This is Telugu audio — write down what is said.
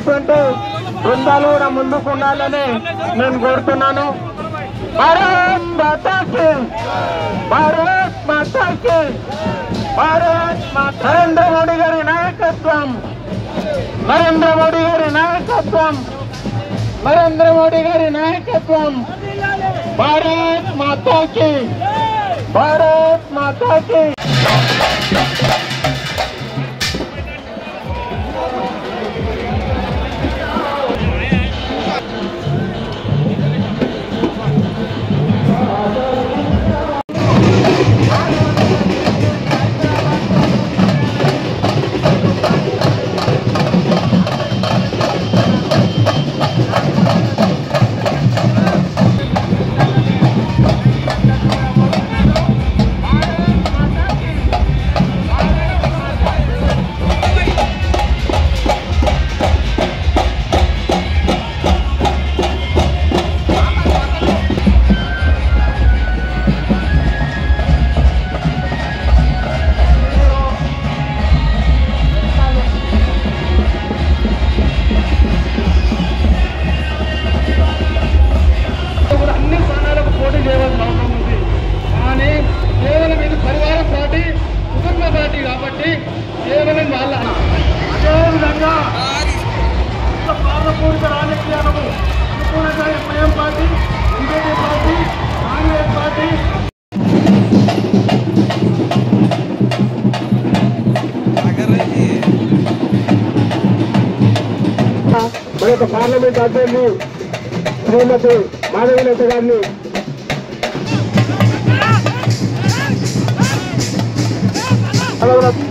ఉన్నటువంటి బృందాలు కూడా ముందుకు ఉండాలని నేను కోరుతున్నాను భారత్ మాతాకి భారత్ మాతాకి భారత్ మాతా నరేంద్ర మోడీ గారి నాయకత్వం నరేంద్ర మోడీ గారి నాయకత్వం నరేంద్ర మోడీ గారి నాయకత్వం భారత్ మాతాకి భారత్ మాతాకి కూడా అన్ని స్థానాలకు పోటీ చేయవలసిన అవసరం ఉంది కానీ కేవలం ఇది పరివార పార్టీ కుటుంబ పార్టీ కాబట్టి కేవలం వాళ్ళ అదేవిధంగా పాలపూరిత రాజకీయాలకు అనుకూలంగా MIM party BJP party Congress party మన యొక్క పార్లమెంట్ అభ్యర్థి శ్రీమతి మాధవీలత గారిని పదవులకు